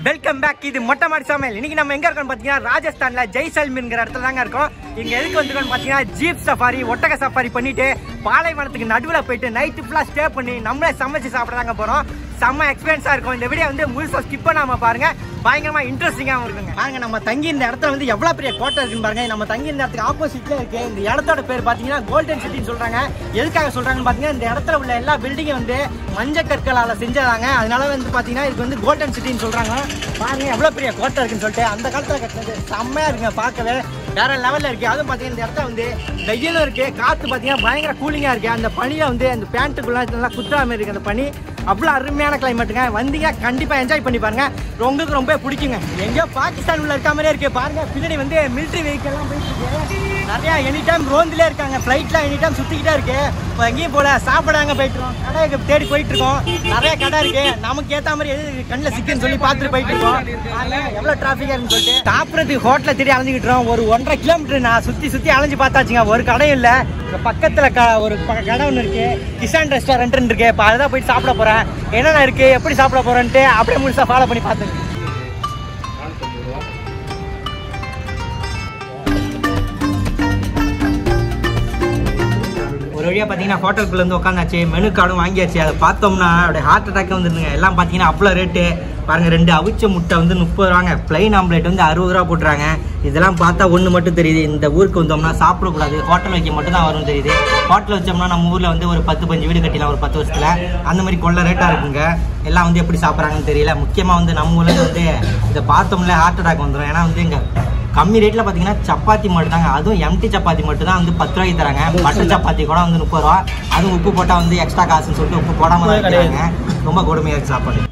Welcome back இது மொட்டை மாடி சமையல் இன்னைக்கு நம்ம எங்க இருக்கோம் பாத்தீங்கன்னா ராஜஸ்தான்ல ஜெய்சல்மீர்ங்கிற இடத்துல தாங்க இருக்கோம் இங்க எதுக்கு வந்திருக்கோம் பாத்தீங்கன்னா ஜீப் சஃபாரி ஒட்டக சஃபாரி பண்ணிட்டு பாலைவனத்துக்கு நடுவுல போயிட்டு நைட்டு ஃபுல்லா ஸ்டே பண்ணி நம்மளே சமைச்சு சாப்பிட தாங்க போறோம் செம்ம எக்ஸ்பீரியன்ஸா இருக்கும் இந்த வீடியோ வந்து முழுசா ஸ்கிப் பண்ணாம பாருங்க பயங்கரமா இன்ட்ரெஸ்டிங்காகவும் இருக்குங்க பாருங்க நம்ம தங்கி இந்த இடத்துல வந்து எவ்வளவு பெரிய கோட்டை இருக்குன்னு பாருங்க நம்ம தங்கி இந்த இடத்துக்கு ஆப்போசிட்ல இருக்கு இந்த இடத்தோட பேர் பாத்தீங்கன்னா கோல்டன் சிட்டின்னு சொல்றாங்க எதுக்காக சொல்றாங்கன்னு பாத்தீங்கன்னா இந்த இடத்துல உள்ள எல்லா பில்டிங்கும் வந்து மஞ்சள் கற்களால செஞ்சதாங்க அதனால வந்து பாத்தீங்கன்னா இதுக்கு வந்து கோல்டன் சிட்டின்னு சொல்றாங்க பாருங்க எவ்வளவு பெரிய கோட்டை இருக்குன்னு சொல்லிட்டு அந்த காலத்துல கட்டினது செம்மையா இருக்குங்க பார்க்கவே வேற லெவல்ல இருக்கு அதுவும் பாத்தீங்கன்னா இந்த இடத்துல வந்து வெயிலும் இருக்கு காத்து பாத்தீங்கன்னா பயங்கர கூலிங்கா இருக்கு அந்த பனியை வந்து அந்த பேண்ட்டுக்குள்ள நல்லா குத்துற மாதிரி இருக்கு அந்த பனி அவ்வளோ அருமையான கிளைமேட்டுங்க வந்தீங்க கண்டிப்பா என்ஜாய் பண்ணி பாருங்க உங்களுக்கு ரொம்ப பிடிக்குங்க எங்கேயோ பாகிஸ்தான் உள்ள இருக்க மாதிரியே இருக்கு பாருங்க பின்னாடி வந்து மிலிட்ரி வெஹிக்கிள் எல்லாம் போயிட்டு இருக்கு நிறைய எனி டைம் ரோந்துலேயே இருக்காங்க ஃப்ளைட்லாம் எனி டைம் சுத்திக்கிட்டே இருக்கு இப்போ எங்கேயும் போல சாப்பிடாங்க போயிட்டுருக்கோம் கடை தேடி போயிட்டு இருக்கோம் நிறைய கடை இருக்கு நமக்கு ஏத்த மாதிரி எது கண்ணில் சிக்குன்னு சொல்லி பார்த்துட்டு போயிட்டு இருக்கோம் பாருங்க, எவ்வளவு டிராஃபிக்கா இருக்குன்னு சொல்லிட்டு சாப்பிட்றதுக்கு ஹோட்டலை தேடி அலைஞ்சிக்கிட்டு இருக்கோம் ஒரு ஒன்றரை கிலோமீட்டர் நான் சுத்தி சுத்தி அலைஞ்சு பார்த்தாச்சுங்க ஒரு கடையும் இல்ல இங்க பக்கத்துல க ஒரு ப- கடை ஒன்று இருக்கு கிசான் ரெஸ்டாரண்ட் இருக்கு இப்போ அதுதான் போயிட்டு சாப்பிட போறேன் என்னென்ன இருக்கு எப்படி சாப்பிட போறேன்ட்டு அப்படியே முழுசா ஃபாலோ பண்ணி பார்த்துங்க ஒரு வழியாக பார்த்தீங்கன்னா ஹோட்டலுக்குள்ள இருந்து உட்காந்தாச்சு மெனு கார்டும் வாங்கியாச்சு அதை பார்த்தோம்னா அப்படியே ஹார்ட் அட்டாக் வந்துருங்க எல்லாம் பார்த்தீங்கன்னா அவ்வளோ ரேட்டு பாருங்க ரெண்டு அவிச்ச முட்டை வந்து முப்பது ரூபாங்க பிளைன் ஆம்லேட் வந்து அறுபது ரூபா போட்டுறாங்க இதெல்லாம் பார்த்தா ஒன்று மட்டும் தெரியுது இந்த ஊருக்கு வந்தோம்னா சாப்பிடக்கூடாது ஹோட்டல் வைக்க மட்டும் தான் வரும் தெரியுது ஹோட்டல் வச்சோம்னா நம்ம ஊரில் வந்து ஒரு பத்து பஞ்சு வீடு கட்டிடலாம் ஒரு பத்து வருஷத்தில் அந்த மாதிரி கொள்ள ரேட்டாக இருக்குங்க எல்லாம் வந்து எப்படி சாப்பிட்றாங்கன்னு தெரியல முக்கியமாக வந்து நம்ம ஊரில் வந்து இதை பார்த்தோம்ல ஹார்ட் அட்டாக் வந்துடும் ஏன்னா வந்து இங்கே கம்மி ரேட்டில் பார்த்தீங்கன்னா சப்பாத்தி மட்டும் தாங்க அதுவும் எம்டி சப்பாத்தி மட்டும் தான் வந்து பத்து ரூபாய்க்கு தராங்க பட்டர் சப்பாத்தி கூட வந்து முப்பது ரூபா அதுவும் உப்பு போட்டால் வந்து எக்ஸ்ட்ரா காசுன்னு சொல்லிட்டு உப்பு போடாமல் தான் வைக்கிறாங்க ரொம்ப கொடுமையாக இருக்கு சாப்பாடு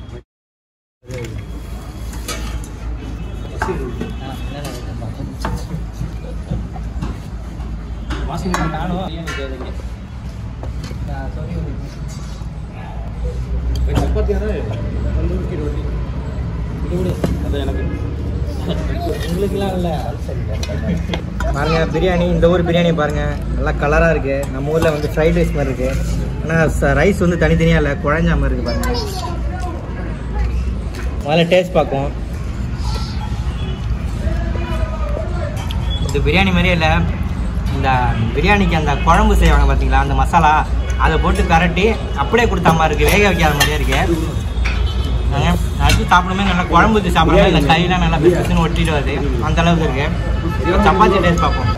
உங்களுக்குலாம் இல்லை பாருங்க பிரியாணி இந்த ஊர் பிரியாணி பாருங்க நல்லா கலராக இருக்கு நம்ம ஊரில் வந்து ஃப்ரைட் ரைஸ் மாதிரி இருக்கு ஆனால் ரைஸ் வந்து தனித்தனியாக இல்லை குழஞ்ச மாதிரி இருக்கு பாருங்க முதல்ல டேஸ்ட் பார்ப்போம் இது பிரியாணி மாதிரியே இல்லை இந்த பிரியாணிக்கு அந்த குழம்பு செய்வாங்க பார்த்தீங்களா அந்த மசாலா அதை போட்டு கரட்டி அப்படியே கொடுத்த மாதிரி இருக்கு வேக வைக்காத மாதிரியே இருக்கு நாங்க அடுத்து சாப்பிடுமே நல்லா குழம்பு ஊற்றி சாப்பிடுமே இந்த கையெல்லாம் நல்லா பிசுன்னு ஒட்டிட்டு வருது அந்த அளவுக்கு இருக்கு இப்ப சப்பாத்தி டேஸ்ட் பார்ப்போம்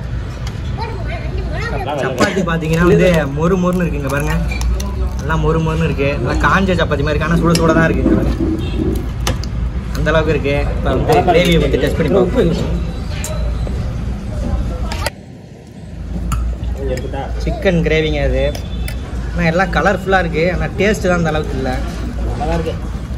சப்பாத்தி பார்த்தீங்கன்னா வந்து மொறு மொறுன்னு இருக்குங்க பாருங்க நல்லா மொறு மொறுன்னு இருக்கு நல்லா காஞ்ச சப்பாத்தி மாதிரி இருக்கு ஆனால் சுட சுட தான் இருக்கு இங்க பாருங்க. அந்த அளவுக்கு இருக்கு இப்போ வந்து கிரேவியை பற்றி டெஸ்ட் பண்ணி பார்ப்போம் சிக்கன் கிரேவிங்க அது ஆனால் எல்லாம் கலர்ஃபுல்லாக இருக்குது ஆனால் டேஸ்ட்டு தான் அந்த அளவுக்கு இல்லை நல்லா இருக்கு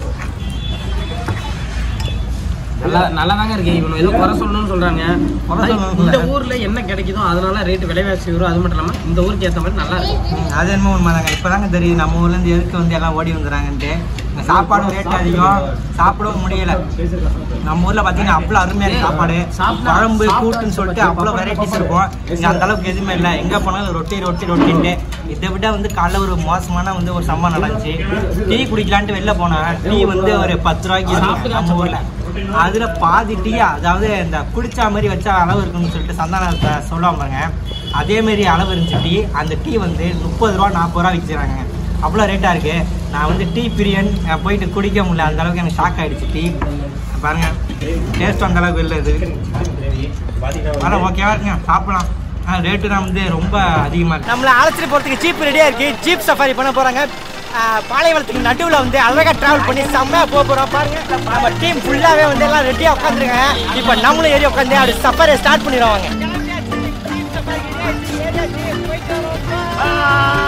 நல்லா நல்லா தாங்க இருக்கு இவனு ஏதோ குறை சொல்லணும்னு சொல்றாங்க குறை சொல்லணும்னு இந்த இல்ல. ஊர்ல என்ன கிடைக்குதோ அதனால ரேட் விலைவாசி வரும் அது மட்டும் இல்லாம இந்த ஊருக்கு ஏத்த மாதிரி நல்லா இருக்கு ம், அது என்னமோ உண்மைதாங்க இப்போதாங்க தெரியுது நம்ம ஊர்லேருந்து எதுக்கு வந்து எல்லாம் ஓடி வந்துடுறாங்கன்ட்டு இங்க சாப்பாடும் ரேட் அதிகம் சாப்பிடவும் முடியல நம்ம ஊர்ல பார்த்தீங்கன்னா அவ்வளோ அருமையான சாப்பாடு சாப்பிட- குழம்பு சாப்பிட- கூட்டுன்னு சொல்லிட்டு அவ்வளோ வெரைட்டிஸ் இருக்கும் இங்கே அந்த அளவுக்கு எதுவுமே இல்லை எங்கே போனாலும் ரொட்டி ரொட்டி ரொட்டின்ட்டு இதை விட வந்து காலைல ஒரு மோசமான வந்து ஒரு சம்பவம் நடந்துச்சு டீ குடிக்கலான்ட்டு வெளில போனேன் டீ வந்து ஒரு பத்து ரூபாய்க்கு இருந்துச்சு நம்ம ஊரில் அதில் பாதி டீ அதாவது இந்த குடிச்சா மாதிரி வச்சா அளவு இருக்குன்னு சொல்லிட்டு சந்தானத்தை சொல்லுவாங்க பாருங்க அதே மாதிரி அளவு இருந்துச்சு டீ அந்த டீ வந்து முப்பது ரூபா நாற்பது ரூபா விற்கிறாங்க அவ்வளோ ரேட்டாக இருக்குது நான் வந்து டீ பிரியன் நான் போயிட்டு குடிக்க முடியல அந்த அளவுக்கு எனக்கு ஷாக் ஆயிடுச்சு டீ பாருங்க டேஸ்ட் அந்த அளவுக்கு இல்லை இது ஆனால் ஓகேவா இருக்குங்க சாப்பிடலாம் ஆனால் ரேட்டு தான் வந்து ரொம்ப அதிகமாக இருக்கு நம்மளை அழைச்சிட்டு போகிறதுக்கு ஜீப் ரெடியாக இருக்கு ஜீப் சஃபாரி பண்ண போகிறாங்க பாலைவனத்துக்கு நடுவில் வந்து அழகாக ட்ராவல் பண்ணி செம்மையாக போக போகிறோம் பாருங்க நம்ம டீம் ஃபுல்லாகவே வந்து எல்லாம் ரெடியாக உட்காந்துருங்க இப்போ நம்மளும் ஏறி உட்காந்து அப்படி சஃபாரியை ஸ்டார்ட் பண்ணிடுவாங்க